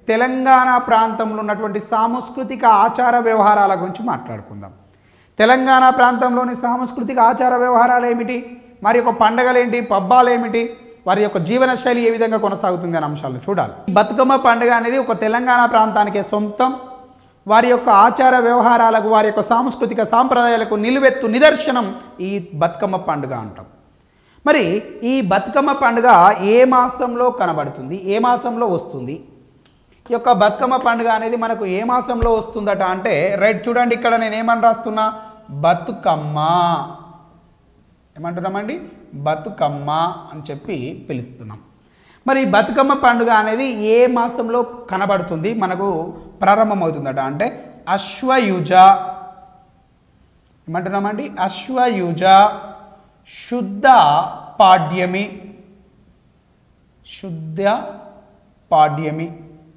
తెలంగాణ ప్రాంతంలో ఉన్నటువంటి సాంస్కృతిక ఆచార వ్యవహారాల గురించి మాట్లాడుకుందాం తెలంగాణ ప్రాంతంలోని సాంస్కృతిక ఆచార వ్యవహారాలు ఏమిటి మరి యొక్క పండగలు ఏంటి పబ్బాలు ఏమిటి వారి యొక్క జీవన శైలి ఏ విధంగా కొనసాగుతుంది అనే అంశాలను చూడాలి బతుకమ్మ పండుగ అనేది ఒక తెలంగాణ ప్రాంతానికి సొంతం వారి యొక్క ఆచార వ్యవహారాలకు వారి యొక్క సాంస్కృతిక సాంప్రదాయాలకు నిలువెత్తు నిదర్శనం ఈ బతుకమ్మ పండుగ అంటాం మరి ఈ బతుకమ్మ పండుగ ఏ మాసంలో కనబడుతుంది ఏ మాసంలో వస్తుంది ఈ యొక్క బతుకమ్మ పండుగ అనేది మనకు ఏ మాసంలో వస్తుందట అంటే రైట్ చూడండి ఇక్కడ నేను ఏమని రాస్తున్నా బతుకమ్మ ఏమంటున్నామండి బతుకమ్మ అని చెప్పి పిలుస్తున్నాం మరి ఈ బతుకమ్మ పండుగ అనేది ఏ మాసంలో కనబడుతుంది మనకు ప్రారంభమవుతుందట అంటే అశ్వయుజ ఏమంటున్నామండి అశ్వయుజ శుద్ధ పాడ్యమి శుద్ధ పాడ్యమి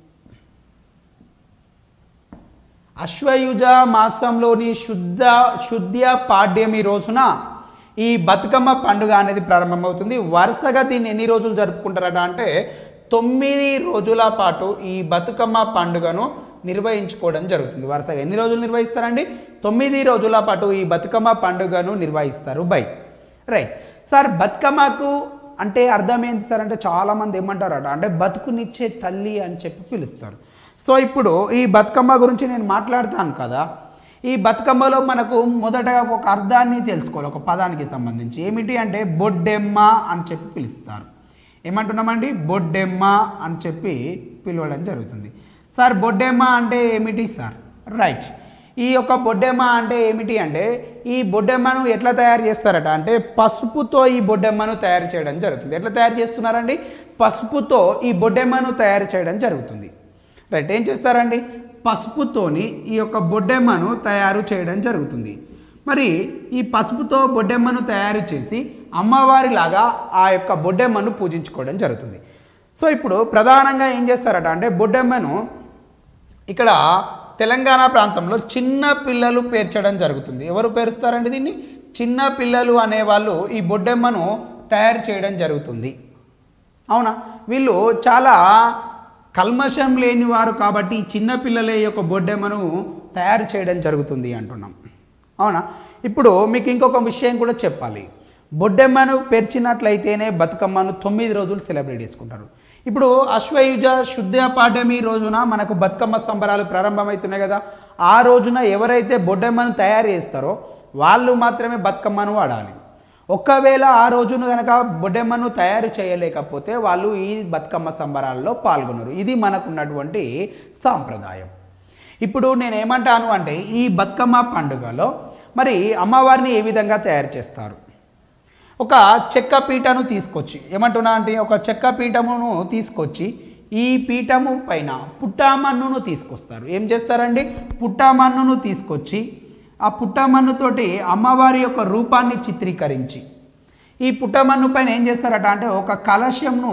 అశ్వయుజ మాసంలోని శుద్ధ శుద్ధ పాడ్యమి రోజున ఈ బతుకమ్మ పండుగ అనేది ప్రారంభమవుతుంది వరుసగా దీన్ని ఎన్ని రోజులు జరుపుకుంటారట అంటే తొమ్మిది రోజుల పాటు ఈ బతుకమ్మ పండుగను నిర్వహించుకోవడం జరుగుతుంది వరుసగా ఎన్ని రోజులు నిర్వహిస్తారండి తొమ్మిది రోజుల పాటు ఈ బతుకమ్మ పండుగను నిర్వహిస్తారు బై రైట్ సార్ బతుకమ్మకు అంటే అర్థం ఏంటి సార్ అంటే చాలామంది ఏమంటారట అంటే బతుకునిచ్చే తల్లి అని చెప్పి పిలుస్తారు సో ఇప్పుడు ఈ బతుకమ్మ గురించి నేను మాట్లాడతాను కదా ఈ బతుకమ్మలో మనకు మొదటగా ఒక అర్థాన్ని తెలుసుకోవాలి ఒక పదానికి సంబంధించి ఏమిటి అంటే బొడ్డెమ్మ అని చెప్పి పిలుస్తారు ఏమంటున్నామండి బొడ్డెమ్మ అని చెప్పి పిలవడం జరుగుతుంది సార్ బొడ్డెమ్మ అంటే ఏమిటి సార్ రైట్ ఈ యొక్క బొడ్డెమ్మ అంటే ఏమిటి అంటే ఈ బొడ్డెమ్మను ఎట్లా తయారు చేస్తారట అంటే పసుపుతో ఈ బొడ్డెమ్మను తయారు చేయడం జరుగుతుంది ఎట్లా తయారు చేస్తున్నారండి పసుపుతో ఈ బొడ్డెమ్మను తయారు చేయడం జరుగుతుంది రైట్ ఏం చేస్తారండి పసుపుతోని ఈ యొక్క బొడ్డెమ్మను తయారు చేయడం జరుగుతుంది మరి ఈ పసుపుతో బొడ్డెమ్మను తయారు చేసి అమ్మవారిలాగా ఆ యొక్క బొడ్డెమ్మను పూజించుకోవడం జరుగుతుంది సో ఇప్పుడు ప్రధానంగా ఏం చేస్తారట అంటే బొడ్డెమ్మను ఇక్కడ తెలంగాణ ప్రాంతంలో చిన్న పిల్లలు పేర్చడం జరుగుతుంది ఎవరు పేరుస్తారండి దీన్ని చిన్న పిల్లలు అనేవాళ్ళు ఈ బొడ్డెమ్మను తయారు చేయడం జరుగుతుంది అవునా వీళ్ళు చాలా కల్మషం లేని వారు కాబట్టి ఈ చిన్న పిల్లల యొక్క బొడ్డెమ్మను తయారు చేయడం జరుగుతుంది అంటున్నాం అవునా ఇప్పుడు మీకు ఇంకొక విషయం కూడా చెప్పాలి బొడ్డెమ్మను పేర్చినట్లయితేనే బతుకమ్మను తొమ్మిది రోజులు సెలబ్రేట్ చేసుకుంటారు ఇప్పుడు అశ్వయుజ శుద్ధ పాఠమి రోజున మనకు బతుకమ్మ సంబరాలు ప్రారంభమవుతున్నాయి కదా ఆ రోజున ఎవరైతే బొడ్డెమ్మను తయారు చేస్తారో వాళ్ళు మాత్రమే బతుకమ్మను వాడాలి ఒకవేళ ఆ రోజున కనుక బొడ్డెమ్మను తయారు చేయలేకపోతే వాళ్ళు ఈ బతుకమ్మ సంబరాల్లో పాల్గొనరు ఇది మనకున్నటువంటి సాంప్రదాయం ఇప్పుడు నేను ఏమంటాను అంటే ఈ బతుకమ్మ పండుగలో మరి అమ్మవారిని ఏ విధంగా తయారు చేస్తారు ఒక చెక్క పీటను తీసుకొచ్చి ఏమంటున్నా అంటే ఒక చెక్క పీఠమును తీసుకొచ్చి ఈ పీఠము పైన పుట్టామన్నును తీసుకొస్తారు ఏం చేస్తారండి పుట్టామన్నును తీసుకొచ్చి ఆ పుట్టమన్నుతోటి అమ్మవారి యొక్క రూపాన్ని చిత్రీకరించి ఈ పుట్టమన్ను పైన ఏం చేస్తారట అంటే ఒక కలశంను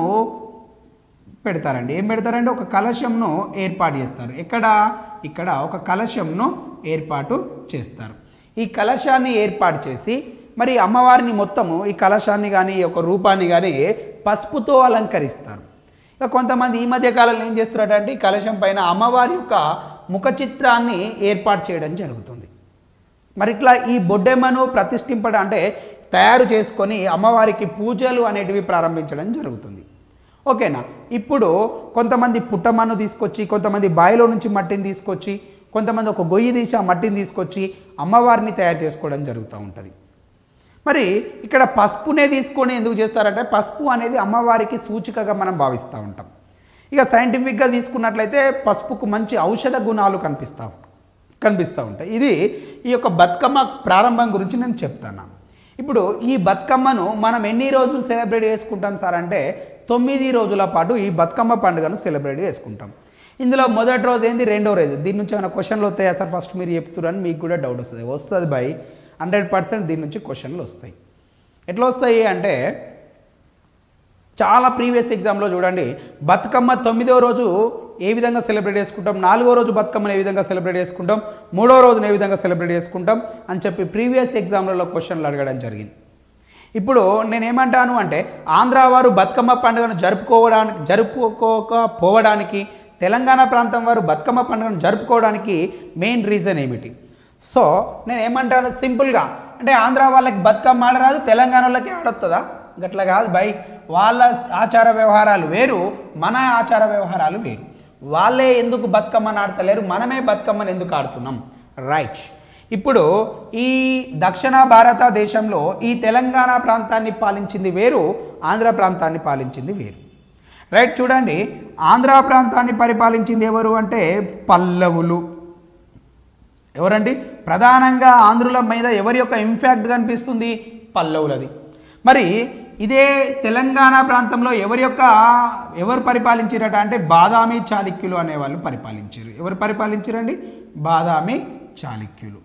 పెడతారండి ఏం పెడతారంటే ఒక కలశంను ఏర్పాటు చేస్తారు ఎక్కడ ఇక్కడ ఒక కలశంను ఏర్పాటు చేస్తారు ఈ కలశాన్ని ఏర్పాటు చేసి మరి అమ్మవారిని మొత్తము ఈ కలశాన్ని కానీ ఈ యొక్క రూపాన్ని కానీ పసుపుతో అలంకరిస్తారు ఇక కొంతమంది ఈ మధ్య కాలంలో ఏం చేస్తున్నారంటే ఈ కలశం పైన అమ్మవారి యొక్క ముఖ చిత్రాన్ని ఏర్పాటు చేయడం జరుగుతుంది మరి ఇట్లా ఈ బొడ్డెమ్మను ప్రతిష్ఠింపడం అంటే తయారు చేసుకొని అమ్మవారికి పూజలు అనేటివి ప్రారంభించడం జరుగుతుంది ఓకేనా ఇప్పుడు కొంతమంది పుట్టమన్ను తీసుకొచ్చి కొంతమంది బావిలో నుంచి మట్టిని తీసుకొచ్చి కొంతమంది ఒక గొయ్యి తీసి ఆ మట్టిని తీసుకొచ్చి అమ్మవారిని తయారు చేసుకోవడం జరుగుతూ ఉంటుంది మరి ఇక్కడ పసుపునే తీసుకొని ఎందుకు చేస్తారంటే పసుపు అనేది అమ్మవారికి సూచికగా మనం భావిస్తూ ఉంటాం ఇక సైంటిఫిక్గా తీసుకున్నట్లయితే పసుపుకు మంచి ఔషధ గుణాలు కనిపిస్తూ కనిపిస్తూ ఉంటాయి ఇది ఈ యొక్క బతుకమ్మ ప్రారంభం గురించి నేను చెప్తాను ఇప్పుడు ఈ బతుకమ్మను మనం ఎన్ని రోజులు సెలబ్రేట్ చేసుకుంటాం సార్ అంటే తొమ్మిది రోజుల పాటు ఈ బతుకమ్మ పండుగను సెలబ్రేట్ చేసుకుంటాం ఇందులో మొదటి రోజు ఏంది రెండో రోజు దీని నుంచి ఏమైనా క్వశ్చన్లు వస్తాయా సార్ ఫస్ట్ మీరు చెప్తున్నారని మీకు కూడా డౌట్ వస్తుంది వస్తుంది బై హండ్రెడ్ పర్సెంట్ దీని నుంచి క్వశ్చన్లు వస్తాయి ఎట్లా వస్తాయి అంటే చాలా ప్రీవియస్ ఎగ్జామ్లో చూడండి బతుకమ్మ తొమ్మిదో రోజు ఏ విధంగా సెలబ్రేట్ చేసుకుంటాం నాలుగో రోజు బతుకమ్మను ఏ విధంగా సెలబ్రేట్ చేసుకుంటాం మూడో రోజున ఏ విధంగా సెలబ్రేట్ చేసుకుంటాం అని చెప్పి ప్రీవియస్ ఎగ్జామ్లలో క్వశ్చన్లు అడగడం జరిగింది ఇప్పుడు నేనేమంటాను అంటే ఆంధ్ర వారు బతుకమ్మ పండుగను జరుపుకోవడానికి జరుపుకోకపోవడానికి తెలంగాణ ప్రాంతం వారు బతుకమ్మ పండుగను జరుపుకోవడానికి మెయిన్ రీజన్ ఏమిటి సో నేను ఏమంటాను సింపుల్గా అంటే ఆంధ్ర వాళ్ళకి బతుకమ్మ ఆడరాదు తెలంగాణ వాళ్ళకి ఆడొస్తుందా గట్లా కాదు బై వాళ్ళ ఆచార వ్యవహారాలు వేరు మన ఆచార వ్యవహారాలు వేరు వాళ్ళే ఎందుకు బతుకమ్మని ఆడతలేరు మనమే బతుకమ్మని ఎందుకు ఆడుతున్నాం రైట్ ఇప్పుడు ఈ దక్షిణ భారతదేశంలో ఈ తెలంగాణ ప్రాంతాన్ని పాలించింది వేరు ఆంధ్ర ప్రాంతాన్ని పాలించింది వేరు రైట్ చూడండి ఆంధ్ర ప్రాంతాన్ని పరిపాలించింది ఎవరు అంటే పల్లవులు ఎవరండి ప్రధానంగా ఆంధ్రుల మీద ఎవరి యొక్క ఇంపాక్ట్ కనిపిస్తుంది పల్లవులది మరి ఇదే తెలంగాణ ప్రాంతంలో ఎవరి యొక్క ఎవరు పరిపాలించారట అంటే బాదామి చాళుక్యులు అనేవాళ్ళు పరిపాలించారు ఎవరు పరిపాలించారండి బాదామి చాళుక్యులు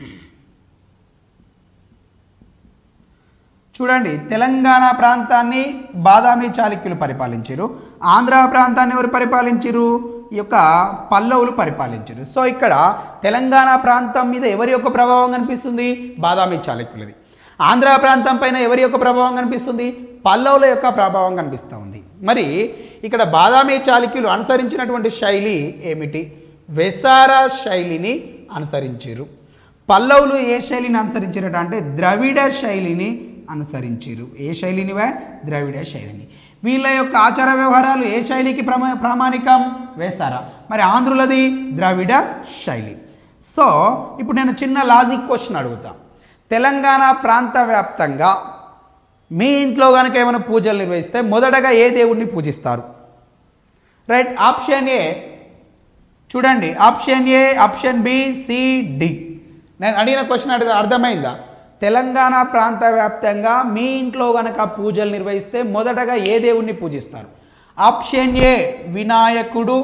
చూడండి తెలంగాణ ప్రాంతాన్ని బాదామి చాళుక్యులు పరిపాలించారు ఆంధ్ర ప్రాంతాన్ని ఎవరు పరిపాలించారు ఈ యొక్క పల్లవులు పరిపాలించారు సో ఇక్కడ తెలంగాణ ప్రాంతం మీద ఎవరి యొక్క ప్రభావం కనిపిస్తుంది బాదామి చాళుక్యులది ఆంధ్ర ప్రాంతం పైన ఎవరి యొక్క ప్రభావం కనిపిస్తుంది పల్లవుల యొక్క ప్రభావం కనిపిస్తూ ఉంది మరి ఇక్కడ బాదామి చాళుక్యులు అనుసరించినటువంటి శైలి ఏమిటి వెసార శైలిని అనుసరించారు పల్లవులు ఏ శైలిని అనుసరించారట అంటే ద్రవిడ శైలిని అనుసరించారు ఏ శైలినివే ద్రవిడ శైలిని వీళ్ళ యొక్క ఆచార వ్యవహారాలు ఏ శైలికి ప్రమా ప్రామాణికం వేస్తారా మరి ఆంధ్రులది ద్రవిడ శైలి సో ఇప్పుడు నేను చిన్న లాజిక్ క్వశ్చన్ అడుగుతా తెలంగాణ ప్రాంత వ్యాప్తంగా మీ ఇంట్లో కనుక ఏమైనా పూజలు నిర్వహిస్తే మొదటగా ఏ దేవుణ్ణి పూజిస్తారు రైట్ ఆప్షన్ ఏ చూడండి option A option B C D నేను అడిగిన క్వశ్చన్ అడిగి అర్థమైందా తెలంగాణ ప్రాంత వ్యాప్తంగా మీ ఇంట్లో గనక పూజలు నిర్వహిస్తే మొదటగా ఏ దేవుణ్ణి పూజిస్తారు ఆప్షన్ ఏ వినాయకుడు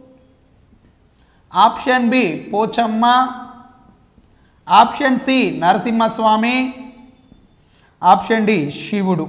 option B Pochamma option C Narasimhaswamy option D శివుడు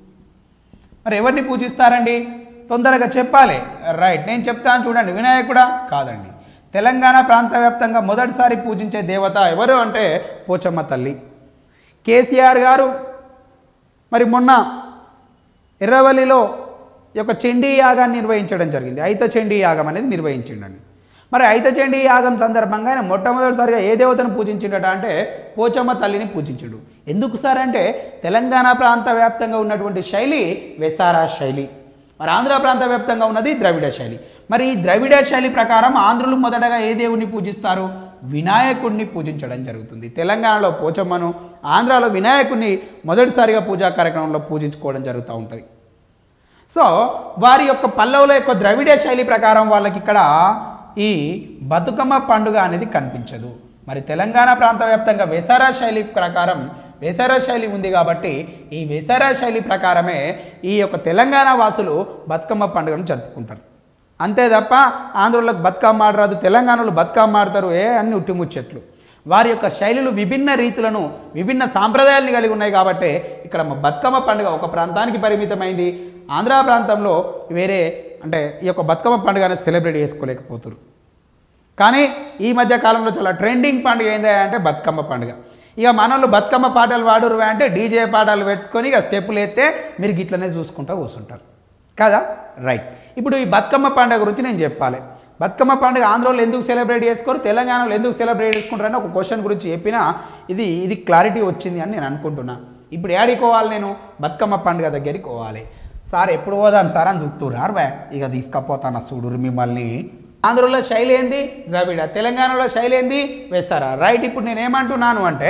మరి ఎవరిని పూజిస్తారండి తొందరగా చెప్పాలి రైట్ నేను చెప్తాను చూడండి వినాయకుడా కాదండి తెలంగాణ ప్రాంత వ్యాప్తంగా మొదటిసారి పూజించే దేవత ఎవరు అంటే పోచమ్మ తల్లి కేసీఆర్ గారు మరి మొన్న ఎర్రవల్లిలో ఈ యొక్క చండీ యాగాన్ని నిర్వహించడం జరిగింది ఐత చండీ యాగం అనేది నిర్వహించిండండి మరి ఐత చండీ యాగం సందర్భంగా ఆయన మొట్టమొదటిసారిగా ఏ దేవతను పూజించిండట అంటే పోచమ్మ తల్లిని పూజించుడు ఎందుకు సార్ అంటే తెలంగాణ ప్రాంత వ్యాప్తంగా ఉన్నటువంటి శైలి వెసారా శైలి మరి ఆంధ్ర ప్రాంత వ్యాప్తంగా ఉన్నది ద్రవిడ శైలి మరి ఈ ద్రవిడ శైలి ప్రకారం ఆంధ్రులు మొదటగా ఏ దేవుణ్ణి పూజిస్తారు వినాయకుడిని పూజించడం జరుగుతుంది తెలంగాణలో పోచమ్మను ఆంధ్రాలో వినాయకుడిని మొదటిసారిగా పూజా కార్యక్రమంలో పూజించుకోవడం జరుగుతూ ఉంటుంది సో వారి యొక్క పల్లవుల యొక్క ద్రవిడ శైలి ప్రకారం వాళ్ళకి ఇక్కడ ఈ బతుకమ్మ పండుగ అనేది కనిపించదు మరి తెలంగాణ ప్రాంత వ్యాప్తంగా వేసారా శైలి ప్రకారం వేసారా శైలి ఉంది కాబట్టి ఈ వేసారా శైలి ప్రకారమే ఈ యొక్క తెలంగాణ వాసులు బతుకమ్మ పండుగను జరుపుకుంటారు అంతే తప్ప ఆంధ్రులకు బతుకమ్మ ఆడరాదు తెలంగాణలో బతుకమ్మ ఆడతారు ఏ అన్ని ఉట్టిముచ్చెట్లు వారి యొక్క శైలులు విభిన్న రీతులను విభిన్న సాంప్రదాయాలను కలిగి ఉన్నాయి కాబట్టి ఇక్కడ మా బతుకమ్మ పండుగ ఒక ప్రాంతానికి పరిమితమైంది ఆంధ్ర ప్రాంతంలో వేరే అంటే ఈ యొక్క బతుకమ్మ పండుగ అనేది సెలబ్రేట్ చేసుకోలేకపోతారు కానీ ఈ మధ్య కాలంలో చాలా ట్రెండింగ్ పండుగ ఏంది అంటే బతుకమ్మ పండుగ ఇక మనోళ్ళు బతుకమ్మ పాటలు వాడురు అంటే డీజే పాటలు పెట్టుకొని ఇక స్టెప్పులు ఎత్తే మీరు గిట్లనే చూసుకుంటూ కూర్చుంటారు కదా రైట్ ఇప్పుడు ఈ బతుకమ్మ పండుగ గురించి నేను చెప్పాలి బతుకమ్మ పండుగ ఆంధ్రలో ఎందుకు సెలబ్రేట్ చేసుకోరు తెలంగాణలో ఎందుకు సెలబ్రేట్ చేసుకుంటారని ఒక క్వశ్చన్ గురించి చెప్పినా ఇది ఇది క్లారిటీ వచ్చింది అని నేను అనుకుంటున్నా ఇప్పుడు ఏడికి పోవాలి నేను బతుకమ్మ పండుగ దగ్గరికి పోవాలి సార్ ఎప్పుడు పోదాం సార్ అని చూస్తున్నారు బా ఇక తీసుకపోతాను చూడురు మిమ్మల్ని ఆంధ్రలో శైలి ఏంది ద్రవిడ తెలంగాణలో శైలి ఏంది వేస్తారా రైట్ ఇప్పుడు నేను ఏమంటున్నాను అంటే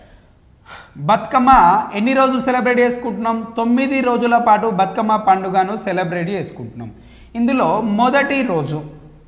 బతుకమ్మ ఎన్ని రోజులు సెలబ్రేట్ చేసుకుంటున్నాం తొమ్మిది రోజుల పాటు బతుకమ్మ పండుగను సెలబ్రేట్ చేసుకుంటున్నాం ఇందులో మొదటి రోజు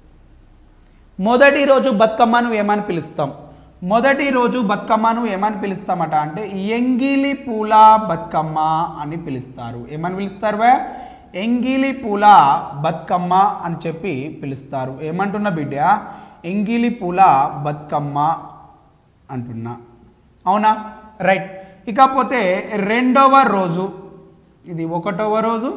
మొదటి రోజు బతుకమ్మను ఏమని పిలుస్తాం మొదటి రోజు బతుకమ్మను ఏమని పిలుస్తామట అంటే ఎంగిలి పూల బతుకమ్మ అని పిలుస్తారు ఏమని పిలుస్తారు వే ఎంగిలి పూల బతుకమ్మ అని చెప్పి పిలుస్తారు ఏమంటున్నా బిడ్డ ఎంగిలి పూల బతుకమ్మ అంటున్నా అవునా రైట్ ఇకపోతే రెండవ రోజు ఇది ఒకటవ రోజు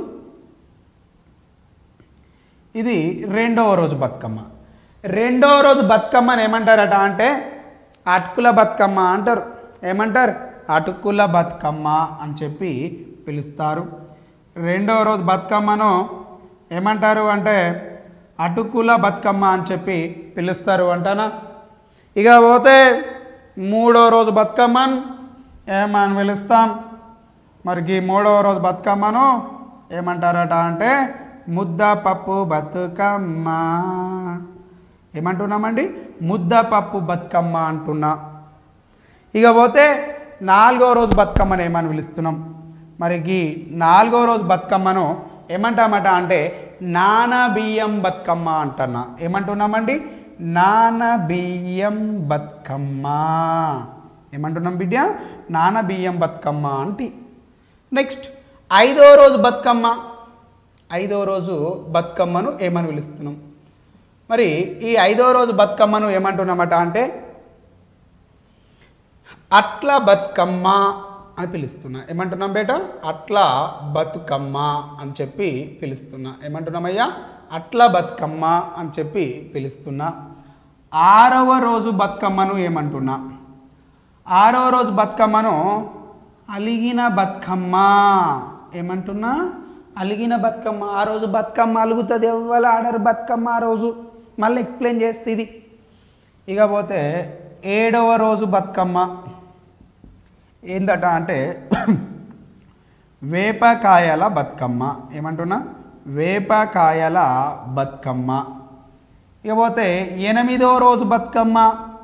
ఇది రెండవ రోజు బతుకమ్మ రెండవ రోజు బతుకమ్మని ఏమంటారట అంటే అటుకుల బతుకమ్మ అంటారు ఏమంటారు అటుకుల బతుకమ్మ అని చెప్పి పిలుస్తారు రెండవ రోజు బతుకమ్మను ఏమంటారు అంటే అటుకుల బతుకమ్మ అని చెప్పి పిలుస్తారు అంటానా ఇక పోతే మూడో రోజు బతుకమ్మను ఏమని పిలుస్తాం మరి ఈ మూడవ రోజు బతుకమ్మను ఏమంటారట అంటే ముద్ద పప్పు బతుకమ్మ ఏమంటున్నామండి ముద్ద పప్పు బతుకమ్మ అంటున్నా ఇక పోతే నాలుగో రోజు బతుకమ్మను ఏమని పిలుస్తున్నాం మరి ఈ నాలుగో రోజు బతుకమ్మను ఏమంటామట అంటే నాన బియ్యం బతుకమ్మ అంటున్నా ఏమంటున్నామండి నాన బియ్యం బతుకమ్మ ఏమంటున్నాం బిడ్డ నాన బియ్యం బతుకమ్మ అంటే నెక్స్ట్ ఐదో రోజు బతుకమ్మ ఐదో రోజు బతుకమ్మను ఏమని పిలుస్తున్నాం మరి ఈ ఐదో రోజు బతుకమ్మను ఏమంటున్నామట అంటే అట్ల బతుకమ్మ అని పిలుస్తున్నా ఏమంటున్నాం బేట అట్ల బతుకమ్మ అని చెప్పి పిలుస్తున్నా ఏమంటున్నామయ్యా అట్ల బతుకమ్మ అని చెప్పి పిలుస్తున్నా ఆరవ రోజు బతుకమ్మను ఏమంటున్నా ఆరవ రోజు బతుకమ్మను అలిగిన బతుకమ్మ ఏమంటున్నా అలిగిన బతుకమ్మ ఆ రోజు బతుకమ్మ అలుగుతుంది ఎవ్వరు ఆడరు బతుకమ్మ ఆ రోజు మళ్ళీ ఎక్స్ప్లెయిన్ చేస్తే ఇది ఇక పోతే ఏడవ రోజు బతుకమ్మ ఏందట అంటే వేపకాయల బతుకమ్మ ఏమంటున్నా వేపకాయల బతుకమ్మ ఇకపోతే ఎనిమిదో రోజు బతుకమ్మ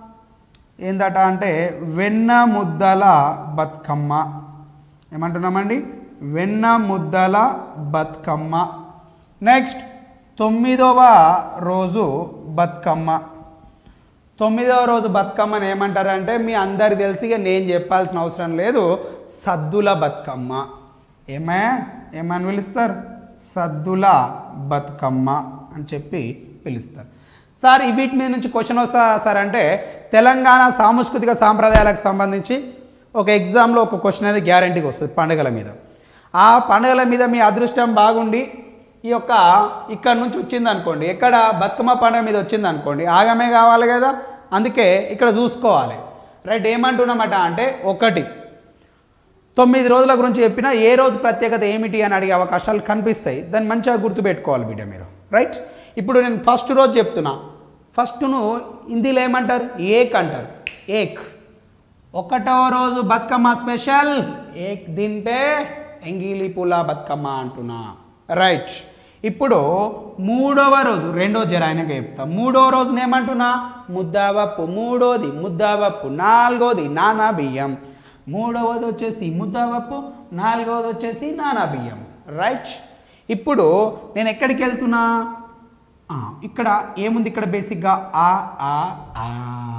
ఏందట అంటే వెన్న ముద్దల బతుకమ్మ ఏమంటున్నామండి వెన్న ముద్దల బతుకమ్మ నెక్స్ట్ తొమ్మిదవ రోజు బతుకమ్మ తొమ్మిదవ రోజు బతుకమ్మని ఏమంటారంటే మీ అందరికి తెలిసి ఇక నేను చెప్పాల్సిన అవసరం లేదు సద్దుల బతుకమ్మ ఏమా ఏమని పిలుస్తారు సద్దుల బతుకమ్మ అని చెప్పి పిలుస్తారు సార్ ఈ వీటి మీద నుంచి క్వశ్చన్ వస్తా సార్ అంటే తెలంగాణ సాంస్కృతిక సాంప్రదాయాలకు సంబంధించి ఒక ఎగ్జామ్లో ఒక క్వశ్చన్ అనేది గ్యారంటీగా వస్తుంది పండుగల మీద ఆ పండుగల మీద మీ అదృష్టం బాగుండి ఈ యొక్క ఇక్కడ నుంచి వచ్చింది అనుకోండి ఎక్కడ బతుకమ్మ పండుగ మీద వచ్చింది అనుకోండి ఆగమే కావాలి కదా అందుకే ఇక్కడ చూసుకోవాలి రైట్ ఏమంటున్నామట అంటే ఒకటి తొమ్మిది రోజుల గురించి చెప్పినా ఏ రోజు ప్రత్యేకత ఏమిటి అని అడిగే అవకాశాలు కనిపిస్తాయి దాన్ని మంచిగా గుర్తుపెట్టుకోవాలి బిడ్డ మీరు రైట్ ఇప్పుడు నేను ఫస్ట్ రోజు చెప్తున్నా ఫస్ట్ను హిందీలో ఏమంటారు ఏక్ అంటారు ఏక్ ఒకటవ రోజు బతుకమ్మ స్పెషల్ ఏక్ దిన్ పే ఎంగిలి పూల బతుకమ్మ అంటున్నా రైట్ ఇప్పుడు మూడవ రోజు రెండో జరాయనగా చెప్తా మూడో రోజున ఏమంటున్నా ముద్దావప్పు మూడోది ముద్దావప్పు నాలుగోది నానా బియ్యం మూడవది వచ్చేసి ముద్దావప్పు నాలుగవది వచ్చేసి నానా బియ్యం రైట్ ఇప్పుడు నేను ఎక్కడికి వెళ్తున్నా ఆ, ఇక్కడ ఏముంది ఇక్కడ బేసిక్గా ఆ ఆ ఆ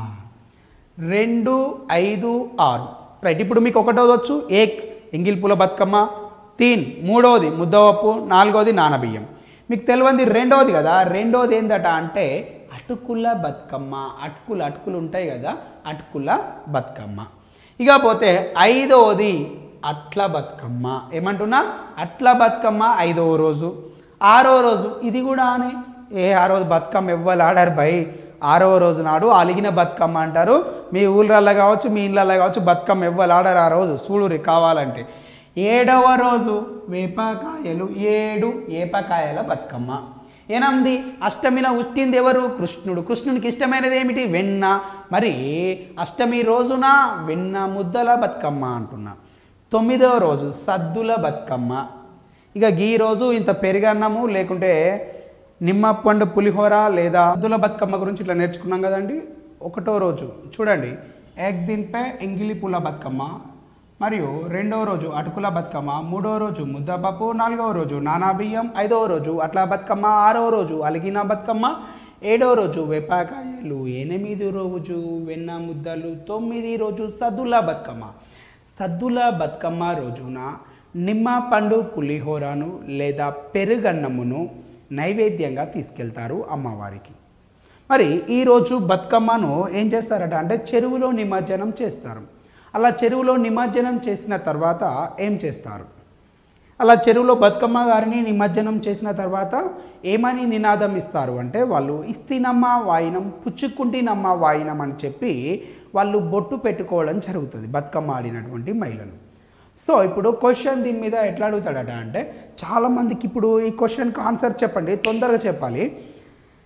రెండు ఐదు ఆరు రైట్ ఇప్పుడు మీకు ఒకటోది వచ్చు ఏక్ ఎంగిల్ పూల బతుకమ్మ తీన్ మూడవది ముద్దవప్పు నాలుగవది నానబియ్యం మీకు తెలియంది రెండవది కదా రెండవది ఏందట అంటే అటుకుల బతుకమ్మ అటుకులు అటుకులు ఉంటాయి కదా అటుకుల బతుకమ్మ ఇక పోతే ఐదవది అట్ల బతుకమ్మ ఏమంటున్నా అట్ల బతుకమ్మ ఐదవ రోజు ఆరో రోజు ఇది కూడా అనే ఏ ఆ రోజు బతుకమ్మ ఎవ్వరు ఆడారు భయ్ ఆరవ రోజు నాడు అలిగిన బతుకమ్మ అంటారు మీ ఊళ్ళల్లో కావచ్చు మీ ఇళ్ళల్లో కావచ్చు బతుకమ్మ ఎవ్వరు ఆడారు ఆ రోజు చూడురి కావాలంటే ఏడవ రోజు వేపకాయలు ఏడు ఏపకాయల బతుకమ్మ ఎనిమిది అష్టమిన ఉట్టింది ఎవరు కృష్ణుడు కృష్ణునికి ఇష్టమైనది ఏమిటి వెన్న మరి అష్టమి రోజున వెన్న ముద్దల బతుకమ్మ అంటున్నా తొమ్మిదవ రోజు సద్దుల బతుకమ్మ ఇక ఈ రోజు ఇంత పెరుగన్నము లేకుంటే నిమ్మపండు పులిహోర లేదా సద్దుల బతుకమ్మ గురించి ఇట్లా నేర్చుకున్నాం కదండి ఒకటో రోజు చూడండి ఎగ్ దిన్పై ఎంగిలి పూల బతుకమ్మ మరియు రెండవ రోజు అటుకుల బతుకమ్మ మూడవ రోజు ముద్దపప్పు నాలుగవ రోజు నానా బియ్యం ఐదవ రోజు అట్లా బతుకమ్మ ఆరవ రోజు అలిగిన బతుకమ్మ ఏడవ రోజు వేపాకాయలు ఎనిమిది రోజు వెన్న ముద్దలు తొమ్మిది రోజు సద్దుల బతుకమ్మ సద్దుల బతుకమ్మ రోజున నిమ్మ పండు పులిహోరను లేదా పెరుగన్నమును నైవేద్యంగా తీసుకెళ్తారు అమ్మవారికి మరి ఈరోజు బతుకమ్మను ఏం చేస్తారట అంటే చెరువులో నిమజ్జనం చేస్తారు అలా చెరువులో నిమజ్జనం చేసిన తర్వాత ఏం చేస్తారు అలా చెరువులో బతుకమ్మ గారిని నిమజ్జనం చేసిన తర్వాత ఏమని నినాదం ఇస్తారు అంటే వాళ్ళు ఇస్తినమ్మ వాయినం పుచ్చుకుంటినమ్మ వాయినం అని చెప్పి వాళ్ళు బొట్టు పెట్టుకోవడం జరుగుతుంది బతుకమ్మ ఆడినటువంటి మహిళలు సో ఇప్పుడు క్వశ్చన్ దీని మీద ఎట్లా అడుగుతాడట అంటే చాలామందికి ఇప్పుడు ఈ క్వశ్చన్కి ఆన్సర్ చెప్పండి తొందరగా చెప్పాలి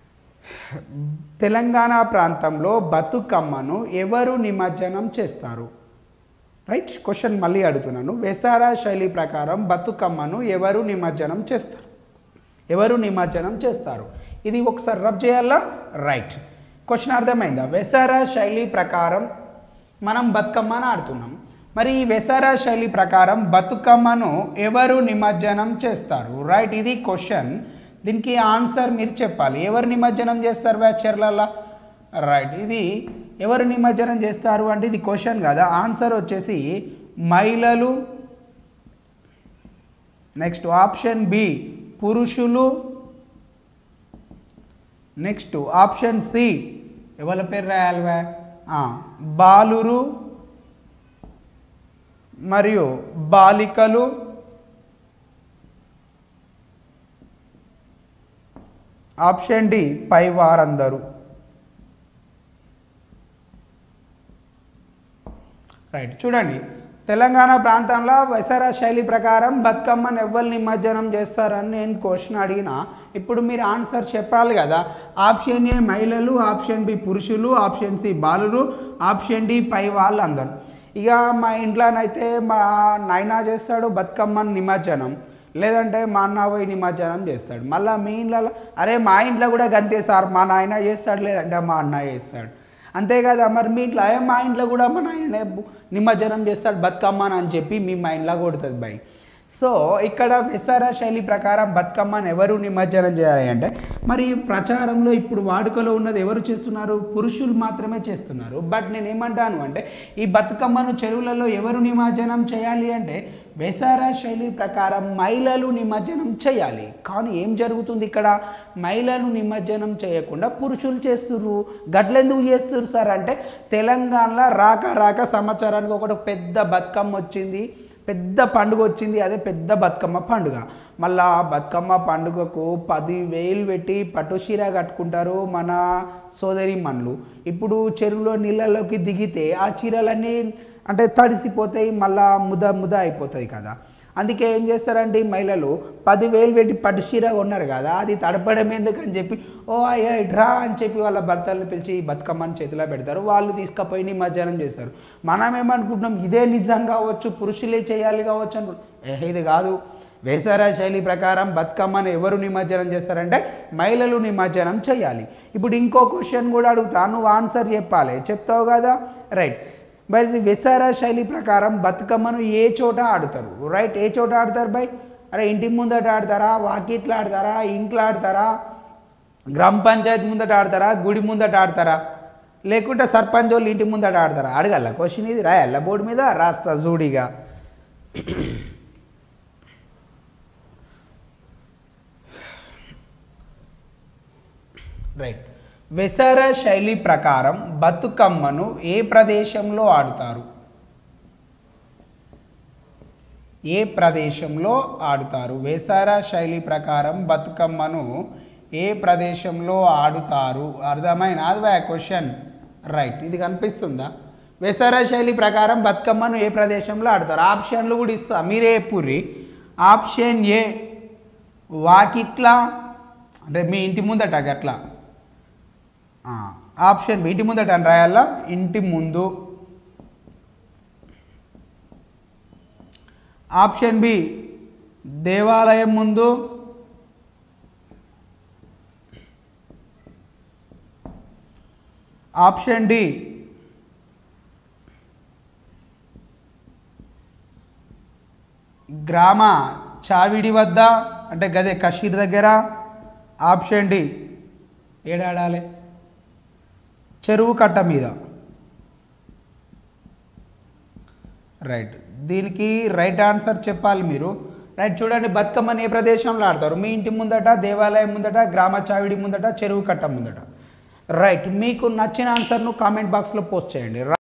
తెలంగాణ ప్రాంతంలో బతుకమ్మను ఎవరు నిమజ్జనం చేస్తారు రైట్ క్వశ్చన్ మళ్ళీ అడుగుతున్నాను వెసారా శైలి ప్రకారం బతుకమ్మను ఎవరు నిమజ్జనం చేస్తారు ఎవరు నిమజ్జనం చేస్తారు ఇది ఒకసారి రబ్ చేయాలా రైట్ క్వశ్చన్ అర్థమైందా వెసారా శైలి ప్రకారం మనం బతుకమ్మను ఆడుతున్నాం మరి ఈ వెసారా శైలి ప్రకారం బతుకమ్మను ఎవరు నిమజ్జనం చేస్తారు రైట్ ఇది క్వశ్చన్ దీనికి ఆన్సర్ మీరు చెప్పాలి ఎవరు నిమజ్జనం చేస్తారు వ్యాచర్లల్లా రైట్ ఇది ఎవరు నిమజ్జనం చేస్తారు అంటే ఇది క్వశ్చన్ కదా ఆన్సర్ వచ్చేసి మహిళలు నెక్స్ట్ ఆప్షన్ బి పురుషులు నెక్స్ట్ ఆప్షన్ సి ఎవరి పేరు రాయాలివా ఆ, బాలురు మరియు బాలికలు ఆప్షన్ డి పై వారందరూ రైట్ చూడండి తెలంగాణ ప్రాంతంలో వసరా శైలి ప్రకారం బతుకమ్మను ఎవ్వరు నిమజ్జనం చేస్తారని నేను క్వశ్చన్ అడిగిన ఇప్పుడు మీరు ఆన్సర్ చెప్పాలి కదా ఆప్షన్ ఏ మహిళలు ఆప్షన్ బి పురుషులు ఆప్షన్ సి బాలురు ఆప్షన్ డి పై వాళ్ళందరూ ఇక మా ఇంట్లోనైతే మా నాయన చేస్తాడు బతుకమ్మను నిమజ్జనం లేదంటే మా అన్న పోయి నిమజ్జనం చేస్తాడు మళ్ళీ మీ ఇంట్లో అరే మా ఇంట్లో కూడా గంతే సార్ మా నాయన చేస్తాడు లేదంటే మా అన్న చేస్తాడు అంతే కదా మరి మీ ఇంట్లో "ఏ, మా ఇంట్లో కూడా మా నాయన నిమజ్జనం చేస్తాడు బతుకమ్మ అని చెప్పి మీ మా ఇంట్లో కొడుతుంది బై సో ఇక్కడ విసార శైలి ప్రకారం బతుకమ్మని ఎవరు నిమజ్జనం చేయాలి అంటే మరి ఈ ప్రచారంలో ఇప్పుడు వాడుకలో ఉన్నది ఎవరు చేస్తున్నారు పురుషులు మాత్రమే చేస్తున్నారు బట్ నేను ఏమంటాను అంటే ఈ బతుకమ్మను చెరువులలో ఎవరు నిమజ్జనం చేయాలి అంటే వేసార శైలి ప్రకారం మహిళలు నిమజ్జనం చేయాలి కానీ ఏం జరుగుతుంది ఇక్కడ మహిళలు నిమజ్జనం చేయకుండా పురుషులు చేస్తుర్రు గట్లెందుకు చేస్తుర్రు సార్ అంటే తెలంగాణలో రాక రాక సంవత్సరానికి ఒకటి పెద్ద బతుకమ్మ వచ్చింది పెద్ద పండుగ వచ్చింది అదే పెద్ద బతుకమ్మ పండుగ మళ్ళా బతుకమ్మ పండుగకు పది వేలు పెట్టి పట్టు చీర కట్టుకుంటారు మన సోదరి మనులు ఇప్పుడు చెరువులో నీళ్ళలోకి దిగితే ఆ చీరలన్నీ అంటే తడిసిపోతాయి మళ్ళా ముద ముద అయిపోతాయి కదా అందుకే ఏం చేస్తారంటే ఈ మహిళలు పదివేలు పెట్టి పట్టు చీర కొన్నారు కదా అది తడపడం ఎందుకు అని చెప్పి ఓ అయ్యా ఇట్రా అని చెప్పి వాళ్ళ భర్తలను పిలిచి బతుకమ్మని చేతిలో పెడతారు వాళ్ళు తీసుకుపోయి నిమజ్జనం చేస్తారు మనం ఏమనుకుంటున్నాం ఇదే నిజం కావచ్చు పురుషులే చేయాలి కావచ్చు అనుకుంటున్నాం ఏ ఇది కాదు వేసారా శైలి ప్రకారం బతుకమ్మను ఎవరు నిమజ్జనం చేస్తారంటే మహిళలు నిమజ్జనం చేయాలి ఇప్పుడు ఇంకో క్వశ్చన్ కూడా అడుగుతా నువ్వు ఆన్సర్ చెప్పాలి చెప్తావు కదా రైట్ మరి విస్తార శైలి ప్రకారం బతుకమ్మను ఏ చోట ఆడతారు రైట్ ఏ చోట ఆడతారు బై అరే ఇంటి ముందట ఆడతారా వాకిట్లో ఆడతారా ఇంట్లో ఆడతారా గ్రామ పంచాయతీ ముందట ఆడతారా గుడి ముందట ఆడతారా లేకుంటే సర్పంచ్ వాళ్ళు ఇంటి ముందట ఆడతారా అడగల క్వశ్చన్ ఇది రాయాల బోర్డు మీద రాస్తా జూడిగా రైట్ వెసర శైలి ప్రకారం బతుకమ్మను ఏ ప్రదేశంలో ఆడుతారు ఏ ప్రదేశంలో ఆడుతారు వేసార శైలి ప్రకారం బతుకమ్మను ఏ ప్రదేశంలో ఆడుతారు అర్థమైన అది క్వశ్చన్ రైట్ ఇది కనిపిస్తుందా వేసార శైలి ప్రకారం బతుకమ్మను ఏ ప్రదేశంలో ఆడతారు ఆప్షన్లు కూడా ఇస్తా మీరే పుర్రి ఆప్షన్ ఏ వాకిట్లా అంటే మీ ఇంటి ముందట గట్లా ఆ, ఆప్షన్ బి ఇంటి ముందట అని రాయాలా ఇంటి ముందు ఆప్షన్ బి దేవాలయం ముందు ఆప్షన్ డి గ్రామ చావిడి వద్ద అంటే గదే కషీర్ దగ్గర ఆప్షన్ డి ఏడాడాలి చెరువు కట్ట మీద రైట్ దీనికి రైట్ ఆన్సర్ చెప్పాలి మీరు రైట్ చూడండి బతుకమ్మని ఏ ప్రదేశంలో ఆడతారు మీ ఇంటి ముందట దేవాలయం ముందట గ్రామ చావిడి ముందట చెరువు కట్ట ముందట రైట్ మీకు నచ్చిన ఆన్సర్ను కామెంట్ బాక్స్లో పోస్ట్ చేయండి